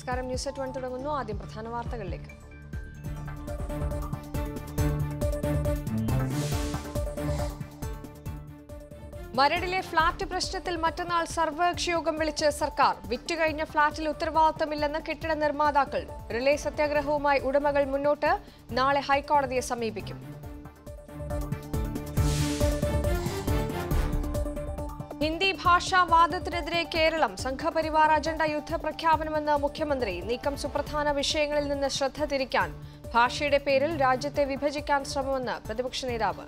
നമസ്കാരം news at one തുടങ്ങുന്നു ആദ്യം പ്രധാന വാർത്തകളിലേക്ക് മരടിലെ ഫ്ളാറ്റ് പ്രശ്നത്തിൽ മറ്റന്നാൾ സർവകക്ഷി യോഗം വിളിച്ച് സർക്കാർ വിറ്റുകഴിഞ്ഞ ഫ്ളാറ്റിൽ ഉത്തരവാദിത്തമില്ലെന്ന് കെട്ടിട നിർമ്മാതാക്കൾ റിലേ സത്യാഗ്രഹവുമായി ഉടമകൾ മുന്നോട്ട് നാളെ ഹൈക്കോടതിയെ സമീപിക്കും ഹിന്ദി ഭാഷാ വാദത്തിനെതിരെ കേരളം സംഘപരിവാർ അജണ്ട യുദ്ധ പ്രഖ്യാപനമെന്ന് മുഖ്യമന്ത്രി നീക്കം സുപ്രധാന വിഷയങ്ങളിൽ നിന്ന് ശ്രദ്ധ തിരിക്കാൻ ഭാഷയുടെ പേരിൽ രാജ്യത്തെ വിഭജിക്കാൻ ശ്രമമെന്ന് പ്രതിപക്ഷ നേതാവ്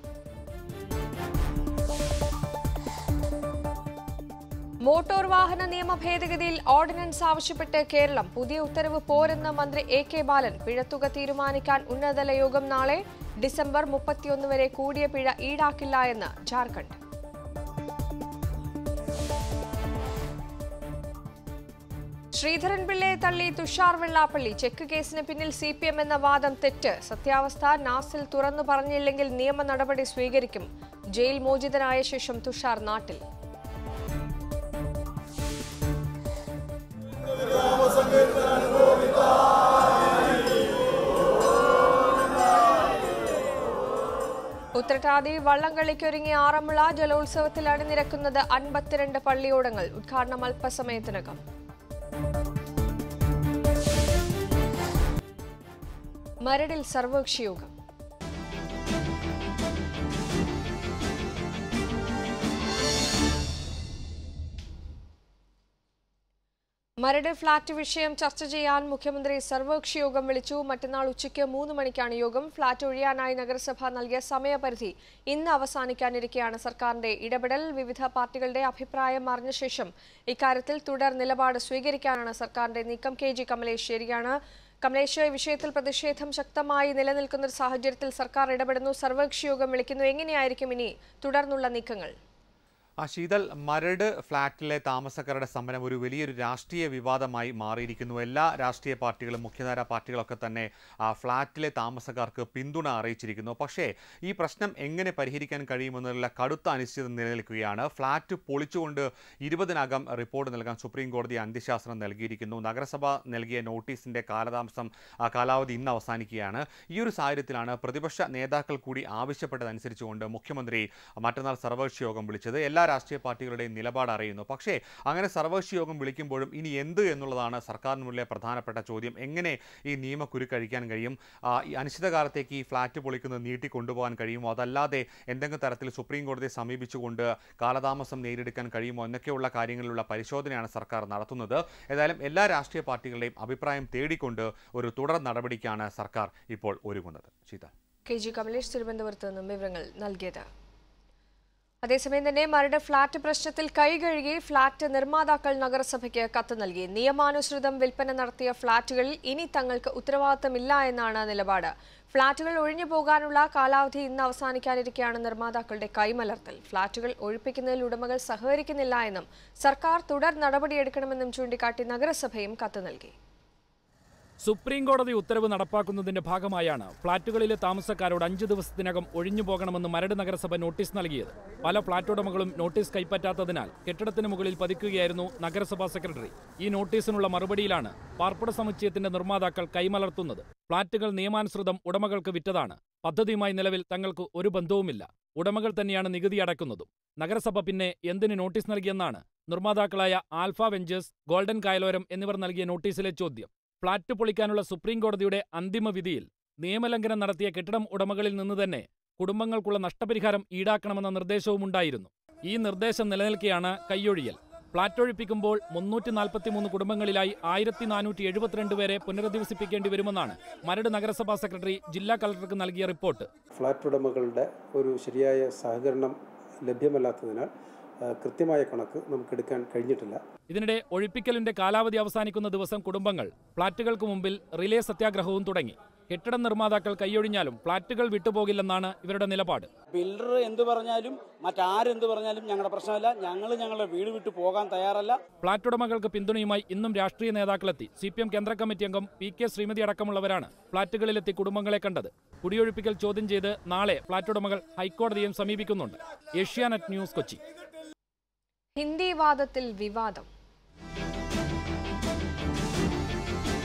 മോട്ടോർ വാഹന നിയമ ഭേദഗതിയിൽ ഓർഡിനൻസ് ആവശ്യപ്പെട്ട് കേരളം പുതിയ ഉത്തരവ് പോരെന്ന് മന്ത്രി എ കെ ബാലൻ പിഴത്തുക തീരുമാനിക്കാൻ ഉന്നതതല യോഗം നാളെ ഡിസംബർ മുപ്പത്തിയൊന്ന് വരെ കൂടിയ പിഴ ഈടാക്കില്ല എന്ന് ജാർഖണ്ഡ് ശ്രീധരൻ പിള്ളയെ തള്ളി തുഷാർ വെള്ളാപ്പള്ളി ചെക്ക് കേസിന് പിന്നിൽ സി പി എം എന്ന വാദം തെറ്റ് സത്യാവസ്ഥ നാസിൽ തുറന്നു പറഞ്ഞില്ലെങ്കിൽ നിയമ നടപടി സ്വീകരിക്കും ജയിൽ മോചിതനായ ശേഷം തുഷാർ നാട്ടിൽ ഉത്രട്ടാതി വള്ളംകളിക്കൊരുങ്ങിയ ആറന്മുള ജലോത്സവത്തിൽ അണിനിരക്കുന്നത് അൻപത്തിരണ്ട് പള്ളിയോടങ്ങൾ ഉദ്ഘാടനം അല്പസമയത്തിനകം മരടിൽ സർവകക്ഷി യോഗം മരട് ഫ്ളാറ്റ് വിഷയം ചർച്ച ചെയ്യാൻ മുഖ്യമന്ത്രി സർവകക്ഷി യോഗം വിളിച്ചു മറ്റന്നാൾ ഉച്ചയ്ക്ക് മൂന്ന് മണിക്കാണ് യോഗം ഫ്ളാറ്റ് ഒഴിയാനായി നഗരസഭ നൽകിയ സമയപരിധി ഇന്ന് അവസാനിക്കാനിരിക്കെയാണ് സർക്കാരിന്റെ ഇടപെടൽ വിവിധ പാർട്ടികളുടെ അഭിപ്രായം അറിഞ്ഞ ശേഷം ഇക്കാര്യത്തിൽ തുടർ നിലപാട് സ്വീകരിക്കാനാണ് സർക്കാരിന്റെ നീക്കം കെ ജി കമലേഷ് ശരിയാണ് കമലേഷ് ഈ വിഷയത്തിൽ പ്രതിഷേധം ശക്തമായി നിലനിൽക്കുന്ന ഒരു സാഹചര്യത്തിൽ സർക്കാർ ഇടപെടുന്നു സർവകക്ഷി യോഗം വിളിക്കുന്നു എങ്ങനെയായിരിക്കും ഇനി തുടർന്നുള്ള നീക്കങ്ങൾ ആ ശീതൽ മരട് ഫ്ളാറ്റിലെ താമസക്കാരുടെ സമരം ഒരു വലിയൊരു രാഷ്ട്രീയ വിവാദമായി മാറിയിരിക്കുന്നു എല്ലാ രാഷ്ട്രീയ പാർട്ടികളും മുഖ്യധാരാ പാർട്ടികളൊക്കെ തന്നെ ആ ഫ്ളാറ്റിലെ താമസക്കാർക്ക് പിന്തുണ അറിയിച്ചിരിക്കുന്നു പക്ഷേ ഈ പ്രശ്നം എങ്ങനെ പരിഹരിക്കാൻ കഴിയുമെന്നുള്ള കടുത്ത അനിശ്ചിതം നിലനിൽക്കുകയാണ് ഫ്ളാറ്റ് പൊളിച്ചുകൊണ്ട് ഇരുപതിനകം റിപ്പോർട്ട് നൽകാൻ സുപ്രീം കോടതി അന്ത്യശാസനം നൽകിയിരിക്കുന്നു നഗരസഭ നൽകിയ നോട്ടീസിന്റെ കാലതാമസം ആ കാലാവധി ഇന്ന് അവസാനിക്കുകയാണ് ഈ ഒരു സാഹചര്യത്തിലാണ് പ്രതിപക്ഷ നേതാക്കൾ കൂടി ആവശ്യപ്പെട്ടതനുസരിച്ചുകൊണ്ട് മുഖ്യമന്ത്രി മറ്റന്നാൾ സർവകക്ഷി യോഗം വിളിച്ചത് എല്ലാ രാഷ്ട്രീയ പാർട്ടികളുടെയും നിലപാട് അറിയുന്നു പക്ഷേ അങ്ങനെ സർവകക്ഷി യോഗം വിളിക്കുമ്പോഴും ഇനി എന്ത് എന്നുള്ളതാണ് സർക്കാരിന് മുന്നിലെ പ്രധാനപ്പെട്ട ചോദ്യം എങ്ങനെ ഈ നിയമക്കുരുക്കഴിക്കാൻ കഴിയും ആ, ഈ അനിശ്ചിതകാലത്തേക്ക് ഈ ഫ്ലാറ്റ് പൊളിക്കുന്നത് നീട്ടിക്കൊണ്ടുപോകാൻ കഴിയുമോ അതല്ലാതെ എന്തെങ്കിലും തരത്തിൽ സുപ്രീം കോടതിയെ സമീപിച്ചുകൊണ്ട് കാലതാമസം നേരിടുക്കാൻ കഴിയുമോ എന്നൊക്കെയുള്ള കാര്യങ്ങളിലുള്ള പരിശോധനയാണ് സർക്കാർ നടത്തുന്നത് ഏതായാലും എല്ലാ രാഷ്ട്രീയ പാർട്ടികളുടെയും അഭിപ്രായം തേടിക്കൊണ്ട് ഒരു തുടർ നടപടിക്കാണ് സർക്കാർ ഇപ്പോൾ ഒരുങ്ങുന്നത് ശീത കെ ജി കമലേഷ് തിരുവനന്തപുരത്ത് നിന്നും വിവരങ്ങൾ നൽകിയത് അതേസമയം തന്നെ മരട് ഫ്ളാറ്റ് പ്രശ്നത്തിൽ കൈകഴുകി ഫ്ളാറ്റ് നിർമ്മാതാക്കൾ നഗരസഭയ്ക്ക് കത്ത് നൽകി നിയമാനുസൃതം വിൽപ്പന നടത്തിയ ഫ്ളാറ്റുകളിൽ ഇനി തങ്ങൾക്ക് ഉത്തരവാദിത്തമില്ല എന്നാണ് നിലപാട് ഫ്ളാറ്റുകൾ ഒഴിഞ്ഞു പോകാനുള്ള കാലാവധി ഇന്ന് അവസാനിക്കാനിരിക്കെയാണ് നിർമ്മാതാക്കളുടെ കൈമലർത്തൽ ഫ്ളാറ്റുകൾ ഒഴിപ്പിക്കുന്നതിൽ ഉടമകൾ സഹകരിക്കുന്നില്ല എന്നും സർക്കാർ തുടർ നടപടിയെടുക്കണമെന്നും ചൂണ്ടിക്കാട്ടി നഗരസഭയും കത്ത് നൽകി സുപ്രീം കോടതി ഉത്തരവ് നടപ്പാക്കുന്നതിന്റെ ഭാഗമായാണ് ഫ്ളാറ്റുകളിലെ താമസക്കാരോട് അഞ്ചു ദിവസത്തിനകം ഒഴിഞ്ഞു പോകണമെന്ന് മരട് നഗരസഭ നോട്ടീസ് നൽകിയത് പല ഫ്ളാറ്റ് ഉടമകളും നോട്ടീസ് കൈപ്പറ്റാത്തതിനാൽ കെട്ടിടത്തിന് മുകളിൽ പതിക്കുകയായിരുന്നു നഗരസഭാ സെക്രട്ടറി ഈ നോട്ടീസിനുള്ള മറുപടിയിലാണ് പാർപ്പിട സമുച്ചയത്തിന്റെ നിർമ്മാതാക്കൾ കൈമലർത്തുന്നത് ഫ്ളാറ്റുകൾ നിയമാനുസൃതം ഉടമകൾക്ക് വിറ്റതാണ് പദ്ധതിയുമായി നിലവിൽ തങ്ങൾക്ക് ഒരു ബന്ധവുമില്ല ഉടമകൾ തന്നെയാണ് നികുതി അടക്കുന്നതും നഗരസഭ പിന്നെ എന്തിന് നോട്ടീസ് നൽകിയെന്നാണ് നിർമ്മാതാക്കളായ ആൽഫ വെഞ്ചേഴ്സ് ഗോൾഡൻ കായലോരം എന്നിവർ നൽകിയ നോട്ടീസിലെ ചോദ്യം ഫ്ളാറ്റ് പൊളിക്കാനുള്ള സുപ്രീം കോടതിയുടെ അന്തിമ വിധിയിൽ നിയമലംഘനം നടത്തിയ കെട്ടിടം ഉടമകളിൽ നിന്ന് തന്നെ കുടുംബങ്ങൾക്കുള്ള നഷ്ടപരിഹാരം ഈടാക്കണമെന്ന നിർദ്ദേശവുമുണ്ടായിരുന്നു ഈ നിർദ്ദേശം നിലനിൽക്കെയാണ് കൈയൊഴിയൽ ഫ്ളാറ്റ് ഒഴിപ്പിക്കുമ്പോൾ മുന്നൂറ്റി നാൽപ്പത്തിമൂന്ന് കുടുംബങ്ങളിലായി ആയിരത്തി നാനൂറ്റി എഴുപത്തിരണ്ട് പേരെ പുനരധിവസിപ്പിക്കേണ്ടി വരുമെന്നാണ് മരട് നഗരസഭാ സെക്രട്ടറി ജില്ലാ കളക്ടർക്ക് നൽകിയ റിപ്പോർട്ട് ഫ്ലാറ്റ് ഉടമകളുടെ ഒരു ശരിയായ സഹകരണം ലഭ്യമല്ലാത്തതിനാൽ ആ, കൃത്യമായ കണക്ക് നമുക്കെടുക്കാൻ കഴിഞ്ഞിട്ടില്ല ഇതിനിടെ ഒഴിപ്പിക്കലിന്റെ കാലാവധി അവസാനിക്കുന്ന ദിവസം കുടുംബങ്ങൾ ഫ്ളാറ്റുകൾക്ക് മുമ്പിൽ റിലേ സത്യാഗ്രഹവും തുടങ്ങി കെട്ടിടം നിർമ്മാതാക്കൾ കൈയൊഴിഞ്ഞാലും ഫ്ളാറ്റുകൾ വിട്ടുപോകില്ലെന്നാണ് ഇവരുടെ നിലപാട് ബിൽഡർ എന്ത് പറഞ്ഞാലും മറ്റാരെന്ത് പറഞ്ഞാലും ഞങ്ങളുടെ പ്രശ്നമല്ല ഞങ്ങൾ ഞങ്ങളുടെ വീട് വിട്ടു പോകാൻ തയ്യാറല്ല ഫ്ളാറ്റ് ഉടമകൾക്ക് പിന്തുണയുമായി ഇന്നും രാഷ്ട്രീയ നേതാക്കളെത്തി സി പി എം കേന്ദ്ര കമ്മിറ്റി അംഗം പി കെ ശ്രീമതി അടക്കമുള്ളവരാണ് ഫ്ളാറ്റുകളിലെത്തി കുടുംബങ്ങളെ കണ്ടത് കുടിയൊഴിപ്പിക്കൽ ചോദ്യം ചെയ്ത് നാളെ ഫ്ളാറ്റ് ഉടമകൾ ഹൈക്കോടതിയെയും സമീപിക്കുന്നുണ്ട് ഏഷ്യാനെറ്റ് ന്യൂസ് കൊച്ചി ഹിന്ദി വാദത്തിൽ വിവാദം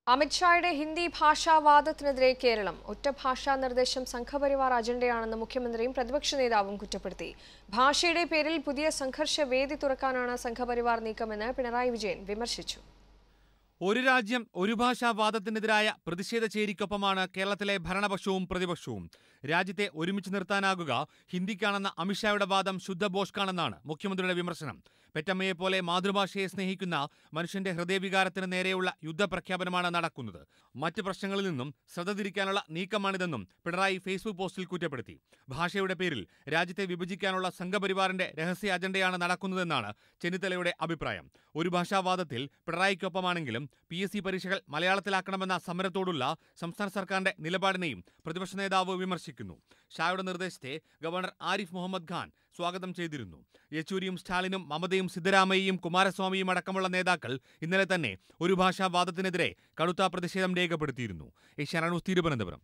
അമിത്ഷായുടെ ഹിന്ദി ഭാഷാവാദത്തിനെതിരെ കേരളം ഒറ്റ ഭാഷാ നിർദ്ദേശം സംഘപരിവാർ അജണ്ടയാണെന്ന് മുഖ്യമന്ത്രിയും പ്രതിപക്ഷ നേതാവും കുറ്റപ്പെടുത്തി ഭാഷയുടെ പേരിൽ പുതിയ സംഘർഷ വേദി തുറക്കാനാണ് സംഘപരിവാർ നീക്കമെന്ന് പിണറായി വിജയൻ വിമർശിച്ചു ഒരു രാജ്യം ഒരു ഭാഷാ വാദത്തിനെതിരായ പ്രതിഷേധ ചേരിക്കൊപ്പമാണ് കേരളത്തിലെ ഭരണപക്ഷവും പ്രതിപക്ഷവും രാജ്യത്തെ ഒരുമിച്ച് നിർത്താനാകുക ഹിന്ദിക്കാണെന്ന അമിത്ഷായുടെ വാദം ശുദ്ധ ബോഷ്കാണെന്നാണ് മുഖ്യമന്ത്രിയുടെ വിമർശനം പെറ്റമ്മയെ പോലെ മാതൃഭാഷയെ സ്നേഹിക്കുന്ന മനുഷ്യന്റെ ഹൃദയവികാരത്തിന് നേരെയുള്ള യുദ്ധപ്രഖ്യാപനമാണ് നടക്കുന്നത് മറ്റ് പ്രശ്നങ്ങളിൽ നിന്നും ശ്രദ്ധ തിരിക്കാനുള്ള നീക്കമാണിതെന്നും പിണറായി ഫേസ്ബുക്ക് പോസ്റ്റിൽ കുറ്റപ്പെടുത്തി ഭാഷയുടെ പേരിൽ രാജ്യത്തെ വിഭജിക്കാനുള്ള സംഘപരിവാറിന്റെ രഹസ്യ അജണ്ടയാണ് നടക്കുന്നതെന്നാണ് ചെന്നിത്തലയുടെ അഭിപ്രായം ഒരു ഭാഷാവാദത്തിൽ പിണറായിക്കൊപ്പമാണെങ്കിലും പി എസ് സി പരീക്ഷകൾ മലയാളത്തിലാക്കണമെന്ന സമരത്തോടുള്ള സംസ്ഥാന സർക്കാരിന്റെ നിലപാടിനെയും പ്രതിപക്ഷ നേതാവ് വിമർശിക്കുന്നു ഷായുടെ നിർദ്ദേശത്തെ ഗവർണർ ആരിഫ് മുഹമ്മദ് ഖാൻ സ്വാഗതം ചെയ്തിരുന്നു യെച്ചൂരിയും സ്റ്റാലിനും മമതയും സിദ്ധരാമയ്യയും കുമാരസ്വാമിയും അടക്കമുള്ള നേതാക്കൾ ഇന്നലെ തന്നെ ഒരു ഭാഷാവാദത്തിനെതിരെ കടുത്ത പ്രതിഷേധം രേഖപ്പെടുത്തിയിരുന്നു ഏഷ്യാന ന്യൂസ് തിരുവനന്തപുരം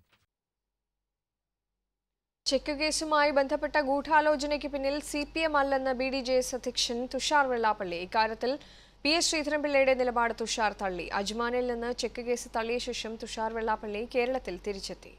ചെക്ക് കേസുമായി ബന്ധപ്പെട്ട ഗൂഢാലോചനയ്ക്ക് പിന്നിൽ സി പി എം അല്ലെന്ന് ബി ഡി ജെ എസ് അധ്യക്ഷൻ തുഷാർ വെള്ളാപ്പള്ളി ഇക്കാര്യത്തിൽ പി എസ് ശ്രീധരൻപിള്ളയുടെ നിലപാട് തുഷാർ തള്ളി അജ്മാനിൽ നിന്ന് ചെക്ക് കേസ് തള്ളിയ ശേഷം തുഷാർ വെള്ളാപ്പള്ളി കേരളത്തിൽ തിരിച്ചെത്തി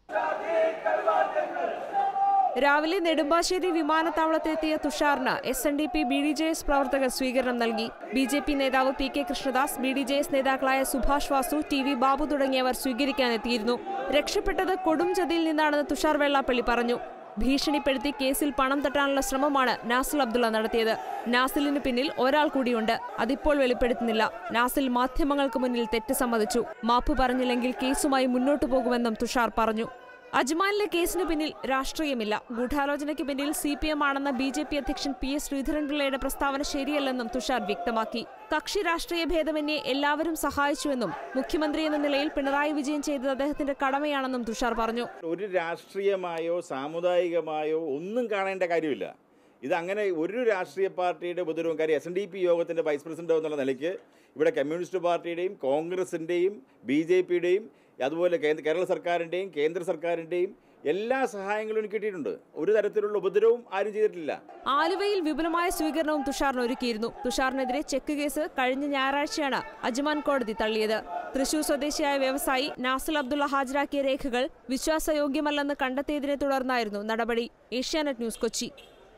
രാവിലെ നെടുമ്പാശ്ശേരി വിമാനത്താവളത്തിലെത്തിയ തുഷാറിന് S N D P B D J S പ്രവർത്തകർ സ്വീകരണം നൽകി ബി ജെ പി നേതാവ് P K Krishnadas B D J S നേതാക്കളായ സുഭാഷ് വാസു ടി വി ബാബു തുടങ്ങിയവർ സ്വീകരിക്കാനെത്തിയിരുന്നു രക്ഷപ്പെട്ടത് കൊടും ചതിയിൽ നിന്നാണെന്ന് തുഷാർ വെള്ളാപ്പള്ളി പറഞ്ഞു ഭീഷണിപ്പെടുത്തി കേസിൽ പണം തട്ടാനുള്ള ശ്രമമാണ് നാസിൽ അബ്ദുള്ള നടത്തിയത് നാസിലിന് പിന്നിൽ ഒരാൾ കൂടിയുണ്ട് അതിപ്പോൾ വെളിപ്പെടുത്തുന്നില്ല നാസിൽ മാധ്യമങ്ങൾക്ക് മുന്നിൽ തെറ്റ് സമ്മതിച്ചു മാപ്പ് പറഞ്ഞില്ലെങ്കിൽ കേസുമായി മുന്നോട്ടു പോകുമെന്നും തുഷാർ പറഞ്ഞു അജ്മാനിലെ കേസിന് പിന്നിൽ രാഷ്ട്രീയമില്ല ഗൂഢാലോചനയ്ക്ക് പിന്നിൽ സി പി എം ആണെന്ന ബി ജെ പി അധ്യക്ഷൻ പി എസ് ശ്രീധരൻപിള്ളയുടെ പ്രസ്താവന ശരിയല്ലെന്നും തുഷാർ വ്യക്തമാക്കി കക്ഷി രാഷ്ട്രീയ ഭേദമന്യേ എല്ലാവരും സഹായിച്ചുവെന്നും മുഖ്യമന്ത്രി എന്ന നിലയിൽ പിണറായി വിജയൻ ചെയ്തത് അദ്ദേഹത്തിന്റെ കടമയാണെന്നും തുഷാർ പറഞ്ഞു ഒരു രാഷ്ട്രീയമായോ സാമുദായികമായോ ഒന്നും കാണേണ്ട കാര്യമില്ല ഇത് അങ്ങനെ ഒരു രാഷ്ട്രീയ പാർട്ടിയുടെ ഉപദ്രവം കാര്യം എസ് എൻ ഡി പി യോഗത്തിൻ്റെ വൈസ് പ്രസിഡന്റ് എന്നുള്ള നിലയ്ക്ക് ഇവിടെ കമ്മ്യൂണിസ്റ്റ് പാർട്ടിയുടെയും കോൺഗ്രസിൻ്റെയും ബി ജെ പിയുടെയും അതുപോലെ കേന്ദ്ര കേരള സർക്കാരിൻ്റെയും കേന്ദ്ര സർക്കാരിൻ്റെയും എല്ലാ സഹായങ്ങളും എനിക്ക് കിട്ടിയിട്ടുണ്ട് ഒരു തരത്തിലുള്ള ഉപദ്രവവും ആരും ചെയ്തിട്ടില്ല ആലുവയിൽ വിപുലമായ സ്വീകരണവും തുഷാറിന് ഒരുക്കിയിരുന്നു തുഷാറിനെതിരെ ചെക്ക് കേസ് കഴിഞ്ഞ ഞായറാഴ്ചയാണ് അജ്മാൻ കോടതി തള്ളിയത് തൃശൂർ സ്വദേശിയായ വ്യവസായി നാസിൽ അബ്ദുള്ള ഹാജരാക്കിയ രേഖകൾ വിശ്വാസയോഗ്യമല്ലെന്ന് കണ്ടെത്തിയതിനെ തുടർന്നായിരുന്നു നടപടി ഏഷ്യാനെറ്റ് ന്യൂസ് കൊച്ചി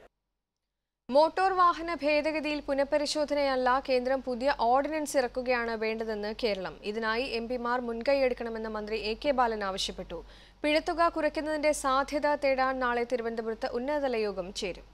മോട്ടോർ വാഹന ഭേദഗതിയിൽ പുനഃപരിശോധനയല്ല കേന്ദ്രം പുതിയ ഓർഡിനൻസ് ഇറക്കുകയാണ് വേണ്ടതെന്ന് കേരളം ഇതിനായി എം പിമാർ മുൻകൈയെടുക്കണമെന്ന് മന്ത്രി എ കെ ബാലൻ ആവശ്യപ്പെട്ടു പിഴത്തുക കുറയ്ക്കുന്നതിന്റെ സാധ്യത തേടാൻ നാളെ തിരുവനന്തപുരത്ത് ഉന്നതതല യോഗം ചേരും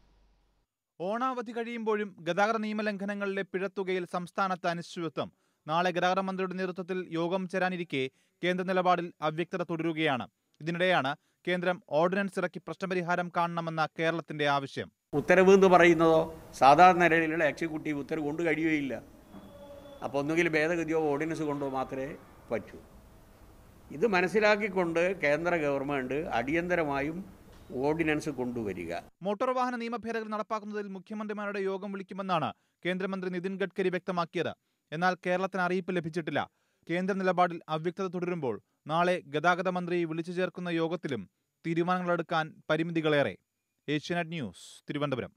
ഓണാവധി കഴിയുമ്പോഴും ഗതാഗത നിയമലംഘനങ്ങളിലെ പിഴത്തുകയിൽ സംസ്ഥാനത്ത് അനിശ്ചിതത്വം നാളെ ഗതാഗത മന്ത്രിയുടെ നേതൃത്വത്തിൽ യോഗം ചേരാനിരിക്കെ കേന്ദ്ര നിലപാടിൽ അവ്യക്തത തുടരുകയാണ് ഇതിനിടെയാണ് കേന്ദ്രം ഓർഡിനൻസ് ഇറക്കി പ്രശ്നപരിഹാരം കാണണമെന്ന കേരളത്തിന്റെ ആവശ്യം ഉത്തരവ് എന്ന് പറയുന്നതോ സാധാരണ നിലയിലുള്ള എക്സിക്യൂട്ടീവ് ഉത്തരവ് കൊണ്ട് കഴിയുകയില്ല അപ്പോൾ ഒന്നുകിൽ ഭേദഗതിയോ ഓർഡിനൻസ് കൊണ്ടോ മാത്രമേ പറ്റൂ ഇത് മനസ്സിലാക്കിക്കൊണ്ട് കേന്ദ്ര ഗവൺമെൻറ് അടിയന്തരമായും ഓർഡിനൻസ് കൊണ്ടുവരിക മോട്ടോർ വാഹന നിയമ ഭേദഗതി നടപ്പാക്കുന്നതിൽ മുഖ്യമന്ത്രിമാരുടെ യോഗം വിളിക്കുമെന്നാണ് കേന്ദ്രമന്ത്രി നിതിൻ ഗഡ്കരി വ്യക്തമാക്കിയത് എന്നാൽ കേരളത്തിന് അറിയിപ്പ് ലഭിച്ചിട്ടില്ല കേന്ദ്ര നിലപാടിൽ അവ്യക്തത തുടരുമ്പോൾ നാളെ ഗതാഗത മന്ത്രി വിളിച്ചു ചേർക്കുന്ന യോഗത്തിലും തീരുമാനങ്ങളെടുക്കാൻ പരിമിതികളേറെ ഏഷ്യാനെറ്റ് ന്യൂസ് തിരുവനന്തപുരം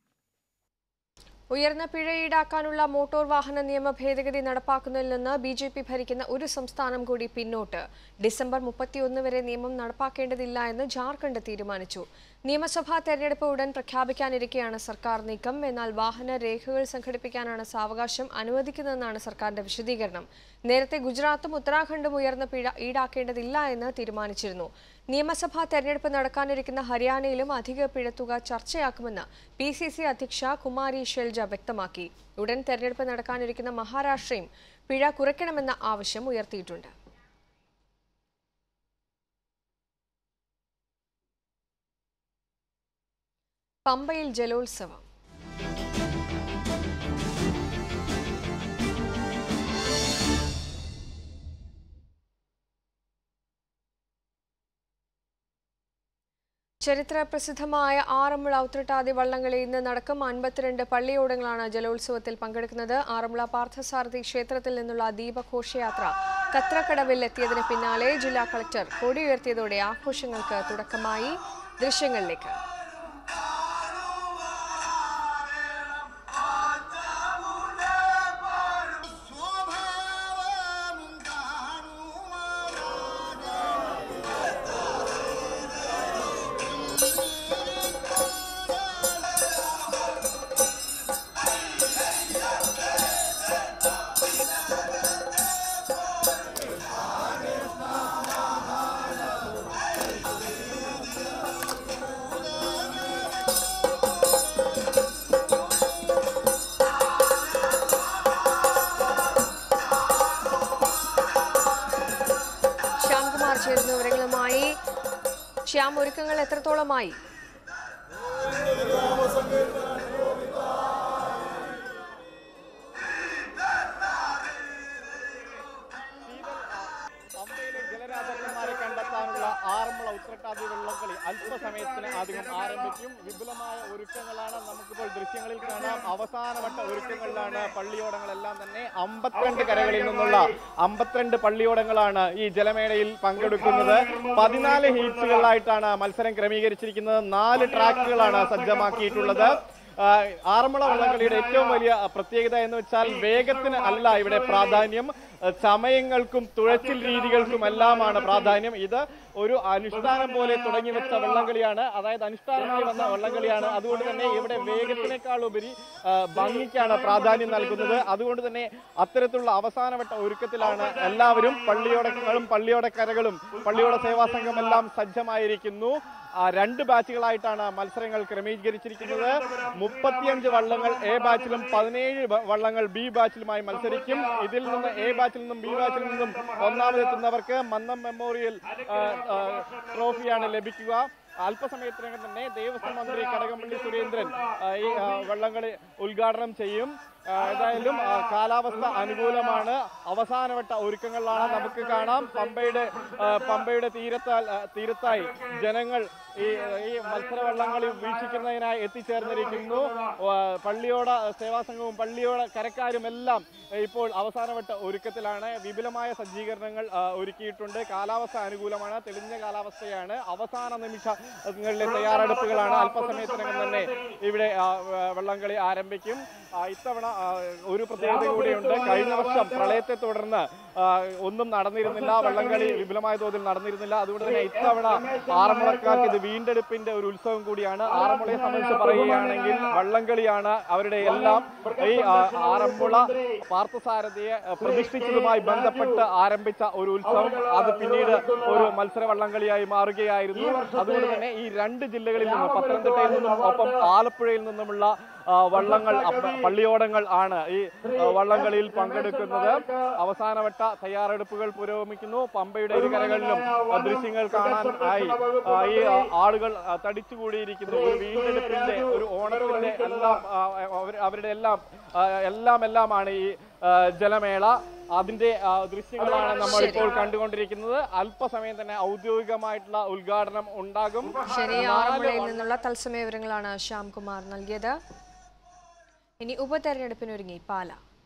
ഉയർന്ന പിഴ ഈടാക്കാനുള്ള മോട്ടോർ വാഹന നിയമ ഭേദഗതി നടപ്പാക്കുന്നതിൽ നിന്ന് ബി ജെ പി ഭരിക്കുന്ന ഒരു സംസ്ഥാനം കൂടി പിന്നോട്ട് ഡിസംബർ മുപ്പത്തിയൊന്ന് വരെ നിയമം നടപ്പാക്കേണ്ടതില്ല എന്ന് ജാർഖണ്ഡ് തീരുമാനിച്ചു നിയമസഭാ തെരഞ്ഞെടുപ്പ് ഉടൻ പ്രഖ്യാപിക്കാനിരിക്കെയാണ് സർക്കാർ നീക്കം എന്നാൽ വാഹന രേഖകൾ സംഘടിപ്പിക്കാനാണ് സാവകാശം അനുവദിക്കുന്നതെന്നാണ് സർക്കാരിന്റെ വിശദീകരണം നേരത്തെ ഗുജറാത്തും ഉത്തരാഖണ്ഡും ഉയർന്ന പിഴ ഈടാക്കേണ്ടതില്ല എന്ന് തീരുമാനിച്ചിരുന്നു നിയമസഭാ തെരഞ്ഞെടുപ്പ് നടക്കാനിരിക്കുന്ന ഹരിയാനയിലും അധിക പിഴത്തുക ചർച്ചയാക്കുമെന്ന് പി സി സി അധ്യക്ഷ കുമാരി ഷെൽജ വ്യക്തമാക്കി ഉടൻ തെരഞ്ഞെടുപ്പ് നടക്കാനിരിക്കുന്ന മഹാരാഷ്ട്രയും പിഴ കുറയ്ക്കണമെന്ന ആവശ്യം ഉയർത്തിയിട്ടുണ്ട് പമ്പയിൽ ജലോത്സവം ചരിത്ര പ്രസിദ്ധമായ ആറന്മുള ഉത്രട്ടാതി വള്ളംകളി ഇന്ന് നടക്കും അൻപത്തിരണ്ട് പള്ളിയോടങ്ങളാണ് ജലോത്സവത്തിൽ പങ്കെടുക്കുന്നത് ആറന്മുള പാർത്ഥസാരഥി ക്ഷേത്രത്തിൽ നിന്നുള്ള ദീപഘോഷയാത്ര കത്രക്കടവിൽ എത്തിയതിന് പിന്നാലെ ജില്ലാ കളക്ടർ കൊടിയുയർത്തിയതോടെ ആഘോഷങ്ങൾക്ക് തുടക്കമായി ദൃശ്യങ്ങളിലേക്ക് സ്വഭാവമുണ്ടാണു ശ്യാം ഒരുക്കങ്ങൾ എത്രത്തോളമായി പമ്പയിലെ ജലരാജന്മാരെ കണ്ടെത്താനുള്ള ആറന്മുള ഉത്രട്ടാതി വള്ളംകളി അല്പസമയത്തിന് അധികം ആരംഭിക്കും വിപുലമായ ഒരുക്കങ്ങളാണ് നമുക്കിപ്പോൾ ദൃശ്യങ്ങളിൽ കാണാം അവസാനവട്ട ഒരുക്കങ്ങളിലാണ് പള്ളിയോടങ്ങളെല്ലാം തന്നെ അമ്പത്തിരണ്ട് കരകളിൽ നിന്നുള്ള അമ്പത്തിരണ്ട് പള്ളിയോടങ്ങളാണ് ഈ ജലമേളയിൽ പങ്കെടുക്കുന്നത് പതിനാല് ഹീറ്റ്സുകളിലായിട്ടാണ് മത്സരം ക്രമീകരിച്ചിരിക്കുന്നത് നാല് ട്രാക്കുകളാണ് സജ്ജമാക്കിയിട്ടുള്ളത് ആ, ആറന്മുള വള്ളംകളിയുടെ ഏറ്റവും വലിയ പ്രത്യേകത എന്ന് വെച്ചാൽ വേഗത്തിന് അല്ല ഇവിടെ പ്രാധാന്യം ആ, സമയങ്ങൾക്കും തുഴച്ചിൽ രീതികൾക്കും എല്ലാമാണ് പ്രാധാന്യം ഇത് ഒരു അനുഷ്ഠാനം പോലെ തുടങ്ങി വെച്ച വള്ളംകളിയാണ് അതായത് അനുഷ്ഠാനമായി വന്ന വള്ളംകളിയാണ് അതുകൊണ്ട് തന്നെ ഇവിടെ വേഗത്തിനേക്കാൾ ഉപരി ആ, ഭംഗിക്കാണ് പ്രാധാന്യം നൽകുന്നത് അതുകൊണ്ട് തന്നെ അത്തരത്തിലുള്ള അവസാനവട്ട ഒരുക്കത്തിലാണ് എല്ലാവരും പള്ളിയോടങ്ങളും പള്ളിയോടക്കരകളും പള്ളിയോട സേവാ സംഘമെല്ലാം സജ്ജമായിരിക്കുന്നു ആ, രണ്ട് ബാച്ചുകളായിട്ടാണ് മത്സരങ്ങൾ ക്രമീകരിച്ചിരിക്കുന്നത് മുപ്പത്തിയഞ്ച് വള്ളങ്ങൾ എ ബാച്ചിലും പതിനേഴ് വ- വള്ളങ്ങൾ ബി ബാച്ചിലുമായി മത്സരിക്കും ഇതിൽ നിന്ന് എ ബാച്ചിൽ നിന്നും ബി ബാച്ചിൽ നിന്നും ഒന്നാമതെത്തുന്നവർക്ക് മന്നം മെമ്മോറിയൽ ആ, ആ, ട്രോഫിയാണ് ലഭിക്കുക അല്പസമയത്തിനകം തന്നെ ദേവസ്വം മന്ത്രി കടകംപള്ളി സുരേന്ദ്രൻ ആ, ഈ ആ, വള്ളംകളി ഉദ്ഘാടനം ചെയ്യും ആ, ഏതായാലും ആ, കാലാവസ്ഥ അനുകൂലമാണ് അവസാനവട്ട ഒരുക്കങ്ങളിലാണ് നമുക്ക് കാണാം പമ്പയുടെ ആ, പമ്പയുടെ തീരത്താൽ ആ, തീരത്തായി ജനങ്ങൾ ഈ ഈ മത്സര വള്ളംകളി വീക്ഷിക്കുന്നതിനായി എത്തിച്ചേർന്നിരിക്കുന്നു ആ, പള്ളിയോട സേവാ സംഘവും പള്ളിയോട കരക്കാരും എല്ലാം ഇപ്പോൾ അവസാനവട്ട ഒരുക്കത്തിലാണ് വിപുലമായ സജ്ജീകരണങ്ങൾ ആ, ഒരുക്കിയിട്ടുണ്ട് കാലാവസ്ഥ അനുകൂലമാണ് തെളിഞ്ഞ കാലാവസ്ഥയാണ് അവസാന നിമിഷങ്ങളിലെ തയ്യാറെടുപ്പുകളാണ് അല്പസമയത്തിനകം തന്നെ ഇവിടെ ആ, വള്ളംകളി ആരംഭിക്കും ആ, ഇത്തവണ ആ, ഒരു പ്രത്യേകത കൂടിയുണ്ട് കഴിഞ്ഞ വർഷം പ്രളയത്തെ തുടർന്ന് ആ, ഒന്നും നടന്നിരുന്നില്ല വള്ളംകളി വിപുലമായ തോതിൽ നടന്നിരുന്നില്ല അതുകൊണ്ട് തന്നെ ഇത്തവണ ആറന്മുളക്കാർക്ക് ഇത് വീണ്ടെടുപ്പിന്റെ ഒരു ഉത്സവം കൂടിയാണ് ആറന്മുളയെ സംബന്ധിച്ച് പറയുകയാണെങ്കിൽ വള്ളംകളിയാണ് അവരുടെ എല്ലാം ഈ ആ, ആറന്മുള പാർത്ഥസാരഥിയെ ആ, പ്രതിഷ്ഠിച്ചതുമായി ബന്ധപ്പെട്ട് ആരംഭിച്ച ഒരു ഉത്സവം അത് പിന്നീട് ഒരു മത്സര വള്ളംകളിയായി മാറുകയായിരുന്നു അതുകൊണ്ട് തന്നെ ഈ രണ്ട് ജില്ലകളിൽ നിന്നും പത്തനംതിട്ടയിൽ നിന്നും ഒപ്പം ആലപ്പുഴയിൽ നിന്നുമുള്ള ആ, വള്ളങ്ങൾ അപ്പ- പള്ളിയോടങ്ങൾ ആണ് ഈ ആ, വള്ളംകളിയിൽ പങ്കെടുക്കുന്നത് അവസാനവട്ട തയ്യാറെടുപ്പുകൾ പുരോഗമിക്കുന്നു പമ്പയുടെ ഇരുകരകളിലും ആ, ദൃശ്യങ്ങൾ കാണാൻ ആയി ആ, ഈ ആ, ആളുകൾ ആ, തടിച്ചുകൂടിയിരിക്കുന്നു ഒരു വീണ്ടെടുപ്പിന്റെ ഒരു ഓണത്തിന്റെ എല്ലാം ആ, അവർ- അവരുടെ എല്ലാം ആ, എല്ലാം എല്ലാമാണ് ഈ ആ, ജലമേള അതിന്റെ ആ, ദൃശ്യങ്ങളാണ് നമ്മൾ ഇപ്പോൾ കണ്ടുകൊണ്ടിരിക്കുന്നത് അല്പസമയം തന്നെ ഔദ്യോഗികമായിട്ടുള്ള ഉദ്ഘാടനം ഉണ്ടാകും ശരി നാല് ആറന്മുളയിൽ നിന്നുള്ള തത്സമയ വിവരങ്ങളാണ് ശ്യാംകുമാർ നൽകിയത് ഇനി ഉപതെരഞ്ഞെടുപ്പിനൊരുങ്ങി പാല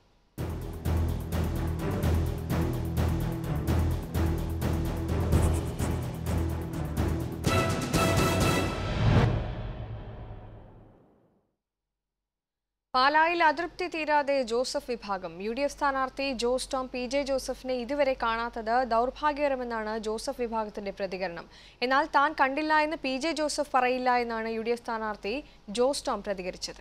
പാലായിൽ അതൃപ്തി തീരാതെ ജോസഫ് വിഭാഗം യു ഡി എഫ് സ്ഥാനാർത്ഥി ജോസ് ടോം പി ജെ ജോസഫിനെ ഇതുവരെ കാണാത്തത് ദൗർഭാഗ്യകരമെന്നാണ് ജോസഫ് വിഭാഗത്തിന്റെ പ്രതികരണം എന്നാൽ താൻ കണ്ടില്ല എന്ന് പി ജെ ജോസഫ് പറയില്ല എന്നാണ് യു ഡി എഫ് സ്ഥാനാർത്ഥി ജോസ് ടോം പ്രതികരിച്ചത്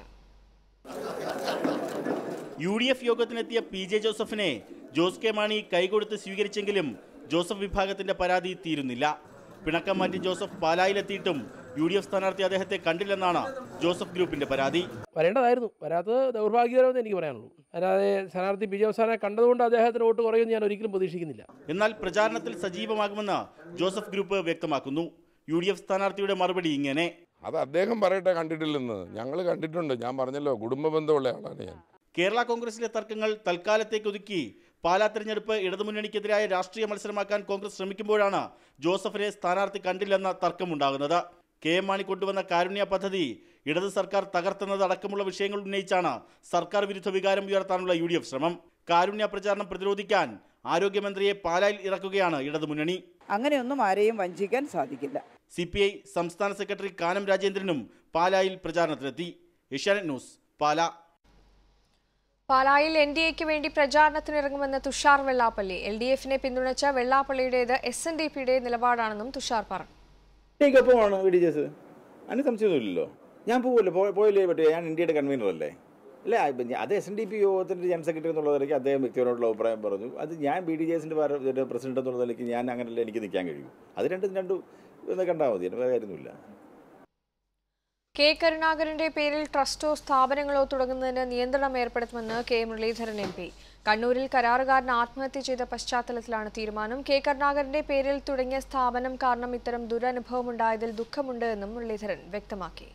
യു ഡി എഫ് യോഗത്തിനെത്തിയ പി ജെ ജോസഫിനെ ജോസ് കെ മാണി കൈകൊടുത്ത് സ്വീകരിച്ചെങ്കിലും ജോസഫ് വിഭാഗത്തിന്റെ പരാതി തീരുന്നില്ല പിണക്കം മാറ്റി ജോസഫ് പാലായിലെത്തിയിട്ടും യു ഡി എഫ് സ്ഥാനാർത്ഥി അദ്ദേഹത്തെ കണ്ടില്ലെന്നാണ് ജോസഫ് ഗ്രൂപ്പിന്റെ പരാതി വരേണ്ടതായിരുന്നു വരാത്തത് ദൗർഭാഗ്യകരമെന്ന് എനിക്ക് പറയാനുള്ളൂ അല്ലാതെ സ്ഥാനാർത്ഥി ബി ജെ അവസാനം കണ്ടതുകൊണ്ട് അദ്ദേഹത്തിന് വോട്ട് കുറയുമെന്ന് ഞാൻ ഒരിക്കലും പ്രതീക്ഷിക്കുന്നില്ല എന്നാൽ പ്രചാരണത്തിൽ സജീവമാകുമെന്ന് ജോസഫ് ഗ്രൂപ്പ് വ്യക്തമാക്കുന്നു യു ഡി എഫ് സ്ഥാനാർത്ഥിയുടെ മറുപടി ഇങ്ങനെ അത് അദ്ദേഹം പറയട്ടെ കണ്ടിട്ടില്ലെന്ന് ഞങ്ങൾ കണ്ടിട്ടുണ്ട് ഞാൻ പറഞ്ഞല്ലോ കുടുംബ ബന്ധമുള്ള ആളാണ് ഞാൻ കേരള കോൺഗ്രസിലെ തർക്കങ്ങൾ തൽക്കാലത്തേക്ക് ഒതുക്കി പാലാ തെരഞ്ഞെടുപ്പ് ഇടതുമുന്നണിക്കെതിരായ രാഷ്ട്രീയ മത്സരമാക്കാൻ കോൺഗ്രസ് ശ്രമിക്കുമ്പോഴാണ് ജോസഫിനെ സ്ഥാനാർത്ഥി കണ്ടില്ലെന്ന തർക്കമുണ്ടാകുന്നത് കെ എം മാണി കൊണ്ടുവന്ന കാരുണ്യ പദ്ധതി ഇടത് സർക്കാർ തകർത്തെന്നത് അടക്കമുള്ള വിഷയങ്ങൾ ഉന്നയിച്ചാണ് സർക്കാർ വിരുദ്ധ വികാരം ഉയർത്താനുള്ള യു ഡി എഫ് ശ്രമം കാരുണ്യ പ്രചാരണം പ്രതിരോധിക്കാൻ ആരോഗ്യമന്ത്രിയെ പാലായിൽ ഇറക്കുകയാണ് ഇടതുമുന്നണി അങ്ങനെയൊന്നും ആരെയും വഞ്ചിക്കാൻ സാധിക്കില്ല സി പി ഐ സംസ്ഥാന സെക്രട്ടറി കാനം രാജേന്ദ്രനും പാലായിൽ പ്രചാരണത്തിനെത്തി ഏഷ്യാനെറ്റ് ന്യൂസ് പാലാ പാലായിൽ എൻ ഡി എക്ക് വേണ്ടി പ്രചാരണത്തിനിറങ്ങുമെന്ന് തുഷാർ വെള്ളാപ്പള്ളി എൽ ഡി എഫിനെ പിന്തുണച്ച വെള്ളാപ്പള്ളിയുടേത് എസ് എൻ ഡി പിയുടെ നിലപാടാണെന്നും തുഷാർ പറഞ്ഞു ഒപ്പമാണ് വി ഡി ജെസ് അതിന് സംശയമൊന്നുമില്ലല്ലോ ഞാൻ പോവില്ല പോയില്ലേ പറ്റേ ഞാൻ ഇന്ത്യയുടെ കൺവീനർ അല്ലേ അല്ലേ ആ, ഇപ്പം ഞാൻ- അത് എസ് എൻ ഡി പി യോഗത്തിൻ്റെ ജനറൽ സെക്രട്ടറി എന്നുള്ള നിലയ്ക്ക് അദ്ദേഹം വ്യക്തിപരമായിട്ടുള്ള അഭിപ്രായം പറഞ്ഞു അത് ഞാൻ ബി ഡി ജെ എസിൻ്റെ പ്രസിഡന്റ് എന്നുള്ള നിലയ്ക്ക് ഞാൻ അങ്ങനെയല്ല എനിക്ക് നിൽക്കാൻ കഴിയും അത് രണ്ടും രണ്ടും ഒന്ന് കണ്ടാൽ മതി വേറെ കാര്യമൊന്നുമില്ല കെ കരുണാകരന്റെ പേരിൽ ട്രസ്റ്റോ സ്ഥാപനങ്ങളോ തുടങ്ങുന്നതിന് നിയന്ത്രണം ഏർപ്പെടുത്തുമെന്ന് കെ മുരളീധരൻ എം പി കണ്ണൂരിൽ കരാറുകാരൻ ആത്മഹത്യ ചെയ്ത പശ്ചാത്തലത്തിലാണ് തീരുമാനം കെ കരുണാകരന്റെ പേരിൽ തുടങ്ങിയ സ്ഥാപനം കാരണം ഇത്തരം ദുരനുഭവമുണ്ടായതിൽ ദുഃഖമുണ്ട് എന്നും മുരളീധരൻ വ്യക്തമാക്കി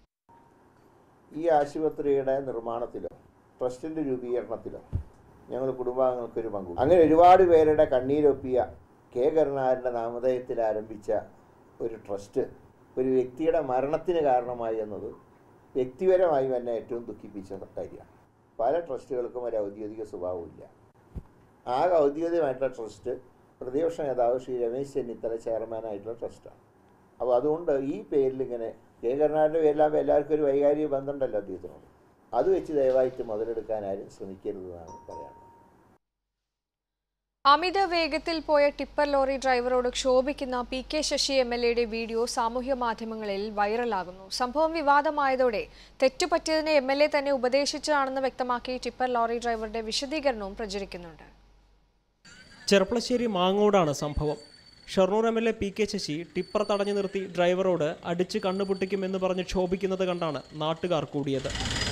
ഈ ആശുപത്രിയുടെ നിർമ്മാണത്തിലോ ട്രസ്റ്റിൻ്റെ രൂപീകരണത്തിലോ ഞങ്ങൾ കുടുംബാംഗങ്ങൾക്കൊരു പങ്കു അങ്ങനെ ഒരുപാട് പേരുടെ കണ്ണീരൊപ്പിയ കെ കരുണാകരൻ്റെ നാമധേയത്തിൽ ആരംഭിച്ച ഒരു ട്രസ്റ്റ് ഒരു വ്യക്തിയുടെ മരണത്തിന് കാരണമായി എന്നത് വ്യക്തിപരമായും എന്നെ ഏറ്റവും ദുഃഖിപ്പിച്ച കാര്യമാണ് പല ട്രസ്റ്റുകൾക്കും ഒരു ഔദ്യോഗിക സ്വഭാവമില്ല ആ ഔദ്യോഗികമായിട്ടുള്ള ട്രസ്റ്റ് പ്രതിപക്ഷ നേതാവ് ശ്രീ രമേശ് ചെന്നിത്തല ചെയർമാനായിട്ടുള്ള ട്രസ്റ്റാണ് അപ്പോൾ അതുകൊണ്ട് ഈ പേരിൽ ഇങ്ങനെ കെ കരുണാകരൻ്റെ പേരിലാകുമ്പോൾ എല്ലാവർക്കും ഒരു വൈകാരിക ബന്ധമുണ്ടല്ലോ അദ്ദേഹത്തിനോട് അത് വെച്ച് ദയവായിട്ട് മുതലെടുക്കാൻ ആരും ശ്രമിക്കരുതെന്നാണ് പറയാനുള്ളത് അമിത വേഗത്തിൽ പോയ ടിപ്പർ ലോറി ഡ്രൈവറോട് ക്ഷോഭിക്കുന്ന P K Sasi M L എയുടെ വീഡിയോ സാമൂഹ്യ മാധ്യമങ്ങളിൽ വൈറലാകുന്നു സംഭവം വിവാദമായതോടെ തെറ്റുപറ്റിയതിനെ എം എൽ എ തന്നെ ഉപദേശിച്ചതാണെന്ന് വ്യക്തമാക്കി ടിപ്പർ ലോറി ഡ്രൈവറുടെ വിശദീകരണവും പ്രചരിക്കുന്നുണ്ട് ചെർപ്പളശ്ശേരി മാങ്ങോടാണ് സംഭവം Shoranur M L A P K Sasi tipper തടഞ്ഞു നിർത്തി ഡ്രൈവറോട് അടിച്ച് കണ്ണുപൊട്ടിക്കുമെന്ന് പറഞ്ഞ് ക്ഷോഭിക്കുന്നത് കണ്ടാണ് നാട്ടുകാർ കൂടിയത്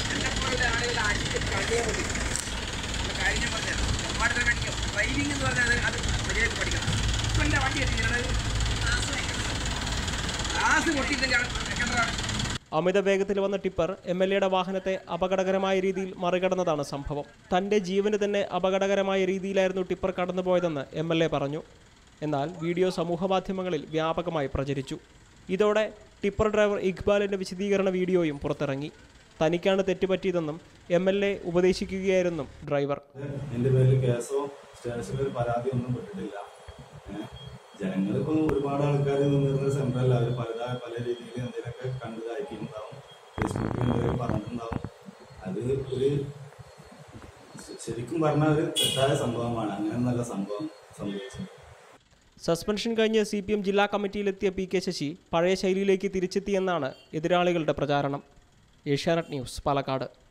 അമിത വേഗത്തിൽ വന്ന ടിപ്പർ എം എൽ എയുടെ വാഹനത്തെ അപകടകരമായ രീതിയിൽ മറികടന്നതാണ് സംഭവം തന്റെ ജീവന് തന്നെ അപകടകരമായ രീതിയിലായിരുന്നു ടിപ്പർ കടന്നുപോയതെന്ന് എം എൽ എ പറഞ്ഞു എന്നാൽ വീഡിയോ സമൂഹമാധ്യമങ്ങളിൽ വ്യാപകമായി പ്രചരിച്ചു ഇതോടെ ടിപ്പർ ഡ്രൈവർ ഇഖ്ബാലിന്റെ വിശദീകരണ വീഡിയോയും പുറത്തിറങ്ങി തനിക്കാണ് തെറ്റുപറ്റിയതെന്നും എം എൽ എ ഉപദേശിക്കുകയായിരുന്നും ഡ്രൈവർ എന്റെ പേരിൽ കേസോ സ്റ്റേഷനിൽ ഒരു പരാതി ഒന്നും പെട്ടിട്ടില്ല ഏഹ് ജനങ്ങളിപ്പം ഒരുപാട് ആൾക്കാർ നിന്നിരുന്ന സെന്ററല്ല അവർ പല പല രീതിയിൽ എന്തെങ്കിലുമൊക്കെ കണ്ട് അയക്കുന്നുണ്ടാവും ഫേസ്ബുക്കിൽ എന്തെങ്കിലും പറഞ്ഞിട്ടുണ്ടാവും അത് ഒരു ശരിക്കും പറഞ്ഞാൽ ഒരു തെറ്റായ സംഭവമാണ് അങ്ങനെ നല്ല സംഭവം സംഭവിച്ചത് സസ്പെൻഷൻ കഴിഞ്ഞ് സി പി എം ജില്ലാ കമ്മിറ്റിയിലെത്തിയ പി കെ ശശി പഴയ ശൈലിയിലേക്ക് തിരിച്ചെത്തിയെന്നാണ് എതിരാളികളുടെ പ്രചാരണം ഏഷ്യാനെറ്റ് ന്യൂസ് പാലക്കാട്